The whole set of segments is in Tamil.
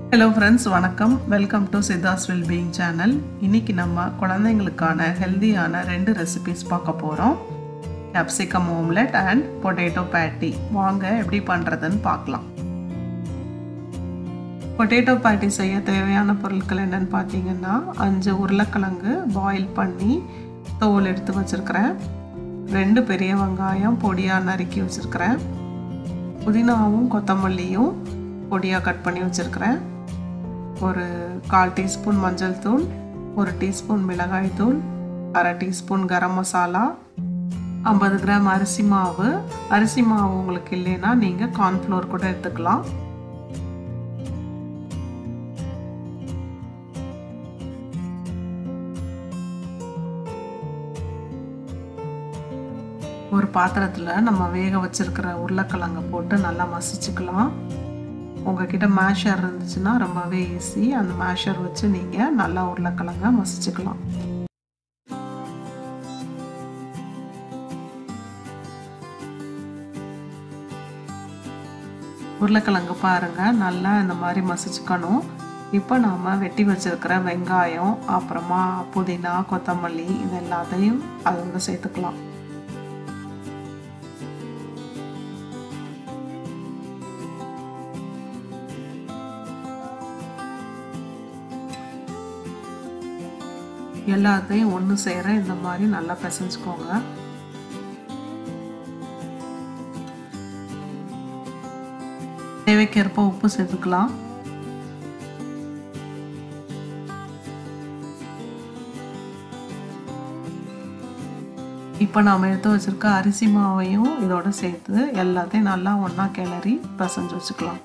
ஹலோ ஃப்ரெண்ட்ஸ் வணக்கம் வெல்கம் டு சித்தாஸ் வெல்பீயிங் சேனல் இன்னைக்கு நம்ம குழந்தைங்களுக்கான ஹெல்தியான ரெண்டு ரெசிபிஸ் பார்க்க போகிறோம் கேப்சிகம் ஓம்லெட் அண்ட் பொட்டேட்டோ பேட்டி வாங்க எப்படி பண்ணுறதுன்னு பார்க்கலாம் பொட்டேட்டோ பேட்டி செய்ய தேவையான பொருட்கள் என்னென்னு பார்த்தீங்கன்னா அஞ்சு உருளைக்கிழங்கு பாயில் பண்ணி தோல் எடுத்து வச்சுருக்கிறேன் ரெண்டு பெரிய வெங்காயம் பொடியாக நறுக்கி வச்சுருக்கிறேன் புதினாவும் கொத்தமல்லியும் பொடியாக கட் பண்ணி வச்சுருக்கிறேன் ஒரு கால் டீஸ்பூன் மஞ்சள் தூள் ஒரு டீஸ்பூன் மிளகாய் தூள் அரை டீஸ்பூன் கரம் மசாலா ஐம்பது கிராம் அரிசி மாவு அரிசி மாவு உங்களுக்கு இல்லைன்னா நீங்கள் கார்ன்ஃப்ளோர் கூட எடுத்துக்கலாம் ஒரு பாத்திரத்தில் நம்ம வேக வச்சிருக்கிற உருளைக்கிழங்க போட்டு நல்லா மசிச்சுக்கலாம் உங்ககிட்ட மேஷர் இருந்துச்சுன்னா ரொம்பவே ஈஸி அந்த மேஷர் வச்சு நீங்கள் நல்லா உருளைக்கிழங்க மசிச்சுக்கலாம் உருளைக்கிழங்கு பாருங்கள் நல்லா இந்த மாதிரி மசிச்சுக்கணும் இப்போ நாம் வெட்டி வச்சிருக்கிற வெங்காயம் அப்புறமா புதினா கொத்தமல்லி இது எல்லாத்தையும் அதோட சேர்த்துக்கலாம் எல்லாத்தையும் ஒன்று சேர இந்த மாதிரி நல்லா பிசைஞ்சுக்கோங்க தேவைக்கேற்ப உப்பு சேர்த்துக்கலாம் இப்போ நாம் எடுத்து வச்சுருக்க அரிசி மாவையும் இதோட சேர்த்து எல்லாத்தையும் நல்லா ஒன்றா கிளறி பிசைஞ்சு வச்சுக்கலாம்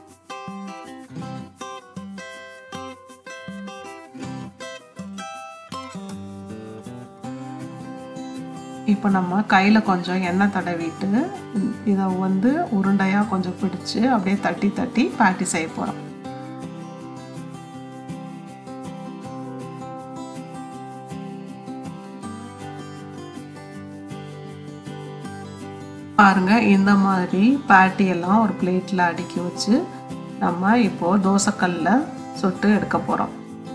இப்போ நம்ம கையில் கொஞ்சம் எண்ணெய் தடவிட்டு இதை வந்து உருண்டையாக கொஞ்சம் பிடிச்சி அப்படியே தட்டி தட்டி பேட்டி செய்ய போகிறோம் பாருங்க இந்த மாதிரி பேட்டி எல்லாம் ஒரு பிளேட்டில் அடுக்கி வச்சு நம்ம இப்போது தோசைக்கல்ல சுட்டு எடுக்க போகிறோம்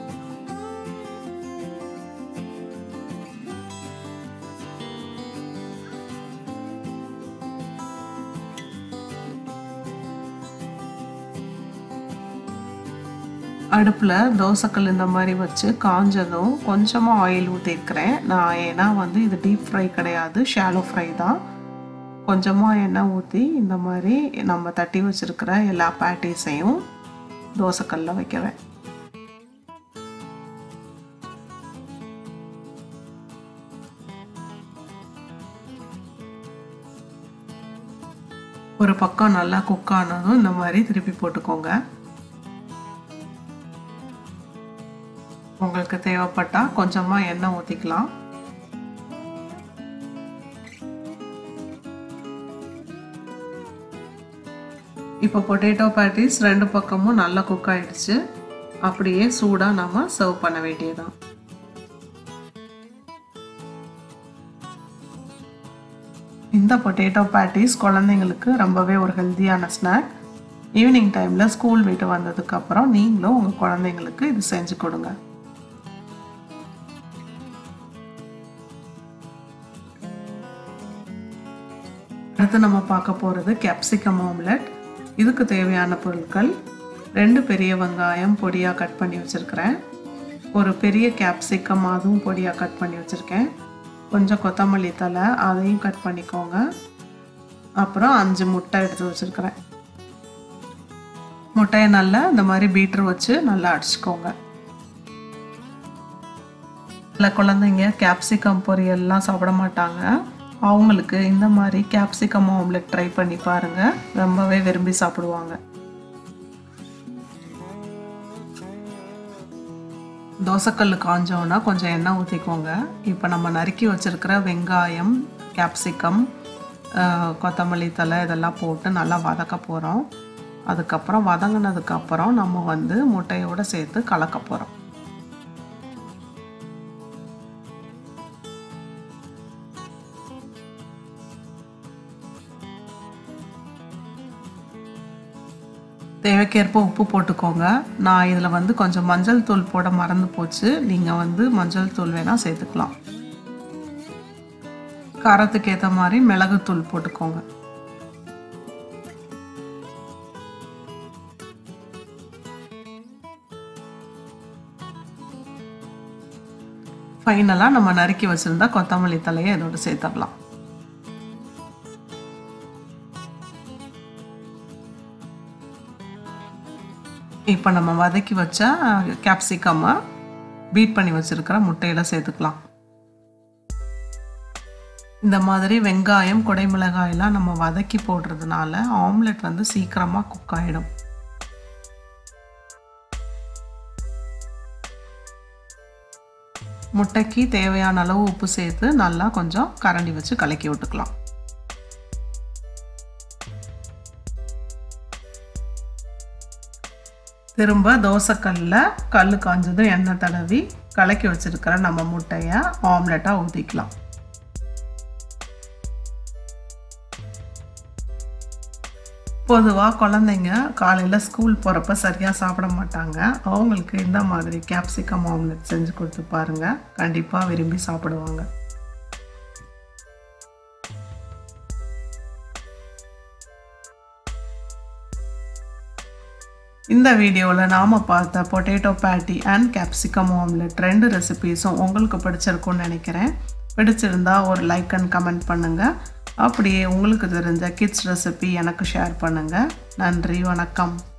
அடுப்பில் தோசைக்கல் இந்த மாதிரி வச்சு காஞ்சதும் கொஞ்சமாக ஆயில் ஊற்றிருக்கிறேன் நான் ஏன்னா வந்து இது டீப் ஃப்ரை கிடையாது ஷாலோ ஃப்ரை தான் கொஞ்சமாக எண்ணெய் ஊற்றி இந்த மாதிரி நம்ம தட்டி வச்சுருக்கிற எல்லா பேட்டிஸையும் தோசைக்கல்ல வைக்கிறேன் ஒரு பக்கம் நல்லா குக் ஆனதும் இந்த மாதிரி திருப்பி போட்டுக்கோங்க உங்களுக்கு தேவைப்பட்டால் கொஞ்சமாக எண்ணெய் ஊற்றிக்கலாம் இப்போ பொட்டேட்டோ பேட்டிஸ் ரெண்டு பக்கமும் நல்லா குக் ஆகிடுச்சு அப்படியே சூடாக நம்ம சர்வ் பண்ண வேண்டியதான் இந்த பொட்டேட்டோ பேட்டிஸ் குழந்தைங்களுக்கு ரொம்பவே ஒரு ஹெல்த்தியான ஸ்நாக் ஈவினிங் டைமில் ஸ்கூல் விட்டு வந்ததுக்கப்புறம் நீங்களும் உங்கள் குழந்தைங்களுக்கு இது செஞ்சு கொடுங்க அடுத்து நம்ம பார்க்க போகிறது கேப்சிகம் ஆம்லெட் இதுக்கு தேவையான பொருட்கள் ரெண்டு பெரிய வெங்காயம் பொடியாக கட் பண்ணி வச்சுருக்கிறேன் ஒரு பெரிய கேப்சிகம் அதுவும் பொடியாக கட் பண்ணி வச்சுருக்கேன் கொஞ்சம் கொத்தமல்லி தலை அதையும் கட் பண்ணிக்கோங்க அப்புறம் அஞ்சு முட்டை எடுத்து வச்சுருக்கிறேன் முட்டையை நல்லா இந்த மாதிரி பீட்ரு வச்சு நல்லா அடிச்சுக்கோங்க சில குழந்தைங்க கேப்சிகம் பொரியல்லாம் சாப்பிட மாட்டாங்க அவங்களுக்கு இந்த மாதிரி கேப்சிகம் ஆம்லெட் ட்ரை பண்ணி பாருங்கள் ரொம்பவே விரும்பி சாப்பிடுவாங்க தோசைக்கல் காஞ்சோன்னா கொஞ்சம் எண்ணெய் ஊற்றிக்கோங்க இப்போ நம்ம நறுக்கி வச்சுருக்கிற வெங்காயம் கேப்சிகம் கொத்தமல்லி தலை இதெல்லாம் போட்டு நல்லா வதக்க போகிறோம் அதுக்கப்புறம் வதங்கினதுக்கப்புறம் நம்ம வந்து முட்டையோடு சேர்த்து கலக்க போகிறோம் தேவைக்கேற்ப உப்பு போட்டுக்கோங்க நான் இதில் வந்து கொஞ்சம் மஞ்சள் தூள் போட மறந்து போச்சு நீங்கள் வந்து மஞ்சள் தூள் வேணால் சேர்த்துக்கலாம் காரத்துக்கு ஏற்ற மாதிரி மிளகுத்தூள் போட்டுக்கோங்க ஃபைனலாக நம்ம நறுக்கி வச்சுருந்தா கொத்தமல்லி தலையை இதோட சேர்த்துடலாம் இப்போ நம்ம வதக்கி வச்ச கேப்சிகம்மை பீட் பண்ணி வச்சுருக்கிற முட்டையில் சேர்த்துக்கலாம் இந்த மாதிரி வெங்காயம் குடைமிளகாயெல்லாம் நம்ம வதக்கி போடுறதுனால ஆம்லெட் வந்து சீக்கிரமாக குக் ஆகிடும் முட்டைக்கு தேவையான அளவு உப்பு சேர்த்து நல்லா கொஞ்சம் கரண்டி வச்சு கலக்கி விட்டுக்கலாம் திரும்ப தோசைக்கல்லில் கல் காஞ்சதும் எண்ணெய் தடவி கலக்கி வச்சுருக்கிற நம்ம முட்டையை ஆம்லெட்டாக ஊற்றிக்கலாம் பொதுவாக குழந்தைங்க காலையில் ஸ்கூல் போகிறப்ப சரியாக சாப்பிட மாட்டாங்க அவங்களுக்கு இந்த மாதிரி கேப்சிகம் ஆம்லெட் செஞ்சு கொடுத்து பாருங்கள் கண்டிப்பாக விரும்பி சாப்பிடுவாங்க இந்த வீடியோவில் நாம் பார்த்த பொட்டேட்டோ பேட்டி அண்ட் கேப்சிகம் ஆம்லெட் ரெண்டு ரெசிபீஸும் உங்களுக்கு பிடிச்சிருக்கும்னு நினைக்கிறேன் பிடிச்சிருந்தா ஒரு லைக் அண்ட் கமெண்ட் பண்ணுங்கள் அப்படியே உங்களுக்கு தெரிஞ்ச கிட்ஸ் ரெசிபி எனக்கு ஷேர் பண்ணுங்கள் நன்றி வணக்கம்